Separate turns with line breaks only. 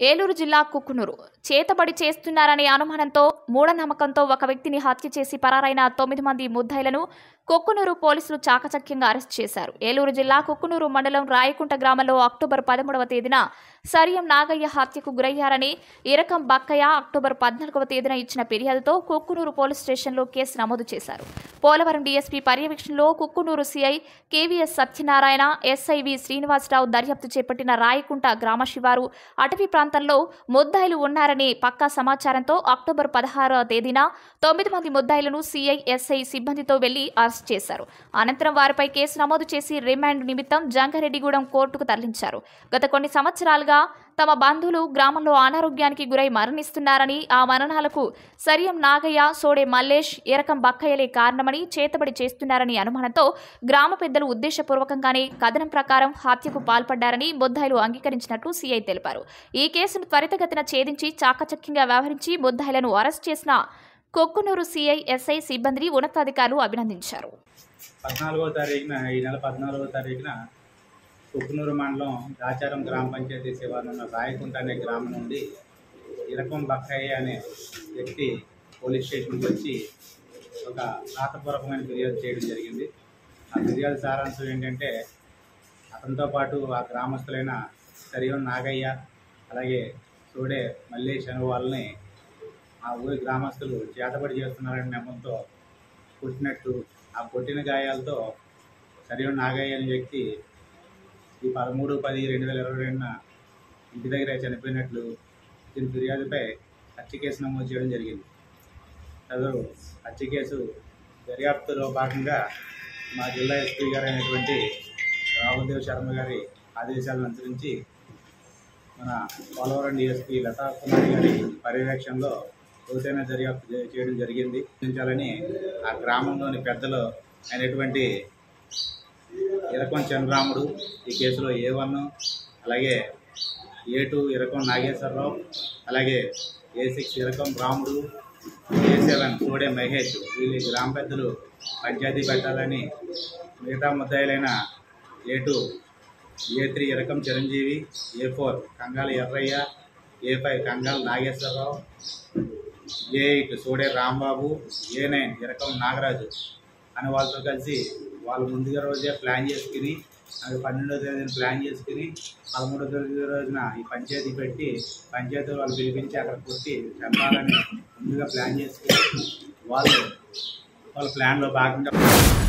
ఏలూరు జిల్లా కుక్కునూరు చేతబడి చేస్తున్నారనే అనుమానంతో మూఢనమ్మకంతో ఒక వ్యక్తిని హత్య చేసి పరారైన తొమ్మిది మంది ముద్దాయిలను కుక్కునూరు పోలీసులు చాకచక్యంగా అరెస్ట్ చేశారు ఏలూరు జిల్లా కుక్కునూరు మండలం రాయకుంట గ్రామంలో అక్టోబర్ పదమూడవ తేదీన సరియం నాగయ్య హత్యకు గురయ్యారని ఇరకం బక్కయ్య అక్టోబర్ పద్నాలుగవ తేదీన ఇచ్చిన ఫిర్యాదుతో కుక్కునూరు పోలీస్ స్టేషన్లో కేసు నమోదు చేశారు పోలవరం డీఎస్పీ పర్యవేక్షణలో Kukkunuru CI KVS Satyanarayana SI V Srinivasarao దర్యాప్తు చేపట్టిన రాయకుంట గ్రామ శివారు అటవీ ప్రాంతంలో ముద్దాయిలు ఉన్నారనే పక్కా సమాచారంతో అక్టోబర్ పదహారవ తేదీన తొమ్మిది మంది ముద్దాయిలను సీఐ ఎస్ఐ సిబ్బందితో వెళ్లి అరెస్ట్ చేశారు అనంతరం వారిపై కేసు నమోదు చేసి రిమాండ్ నిమిత్తం జంగారెడ్డిగూడెం కోర్టుకు తరలించారు గత కొన్ని సంవత్సరాలుగా తమ బంధువులు గ్రామంలో అనారోగ్యానికి గురై మరణిస్తున్నారని ఆ మరణాలకు సరియం నాగయ్య సోడే మల్లేష్ ఎరకం బక్కయ్యలే కారణమని చేతబడి చేస్తున్నారని అనుమానంతో గ్రామ పెద్దలు ఉద్దేశపూర్వకంగానే కథనం ప్రకారం హత్యకు పాల్పడ్డారని ముద్దాయిలు అంగీకరించినట్లు సీఐ తెలిపారు ఈ కేసును త్వరితగతిన ఛేదించి చాకచక్యంగా వ్యవహరించి ముద్దాయిలను అరెస్ట్ చేసిన కొక్కునూరు సీఐ ఎస్ఐ సిబ్బందిని ఉన్నతాధికారులు అభినందించారు
పద్నాలుగో తారీఖున ఈ నెల పద్నాలుగో తారీఖున కుక్కునూరు మండలం దాచారం గ్రామ పంచాయతీ శివారు ఉన్న రాయకుంట అనే గ్రామం నుండి ఇరకం బక్కయ్య అనే వ్యక్తి పోలీస్ స్టేషన్కి వచ్చి ఒక రాతపూర్వకమైన ఫిర్యాదు చేయడం జరిగింది ఆ ఫిర్యాదు సారాంశం ఏంటంటే అతనితో పాటు ఆ గ్రామస్తులైన సరియం నాగయ్య అలాగే సోడే మల్లేష్ అనే వాళ్ళని ఆ ఊరి గ్రామస్తులు చేతబడి చేస్తున్నారనే నెపంతో కొట్టినట్టు ఆ కొట్టిన గాయాలతో సరియం నాగయ్య అనే వ్యక్తి ఈ పదమూడు పది రెండు వేల ఇరవై రెండున ఇంటి దగ్గర చనిపోయినట్లు దీని ఫిర్యాదుపై హత్య కేసు నమోదు చేయడం జరిగింది చదువు హత్య కేసు దర్యాప్తులో భాగంగా మా జిల్లా ఎస్పీ గారు అయినటువంటి రాహుల్దేవ్ శర్మ గారి ఆదేశాలను అనుసరించి మన పోలవరం డిఎస్పీ లతా కుమారి గారి పర్యవేక్షణలో లోతైన దర్యాప్తు చే- చేయడం జరిగింది గుర్తించాలని ఆ గ్రామంలోని పెద్దలు అయినటువంటి ఇరకం చంద్రరాముడు ఈ కేసులో ఏ వన్ అలాగే ఏ టూ ఇరకం నాగేశ్వరరావు అలాగే ఏ సిక్స్ ఇరకం రాముడు ఏ సెవెన్ సోడే మహేష్ వీళ్ళ గ్రామ పెద్దలు పంచాయతీ పెట్టాలని మిగతా ముద్దాయిలైన A two A three Irakam Chiranjeevi A four Kangala Errayya A five Kangala Nageswararao A eight Sode Rambabu A nine Irakam Nagaraju అని వాళ్ళతో కలిసి వాళ్ళు ముందుగా రోజే ప్లాన్ చేసుకుని అది పన్నెండో తేదీన ప్లాన్ చేసుకుని పదమూడో తేదీ రోజున ఈ పంచాయతీ పెట్టి పంచాయతీ వాళ్ళు పిలిపించి అక్కడ కొట్టి చంపాలని ముందుగా ప్లాన్ చేసుకుని వాళ్ళు వాళ్ళ ప్లాన్లో భాగంగా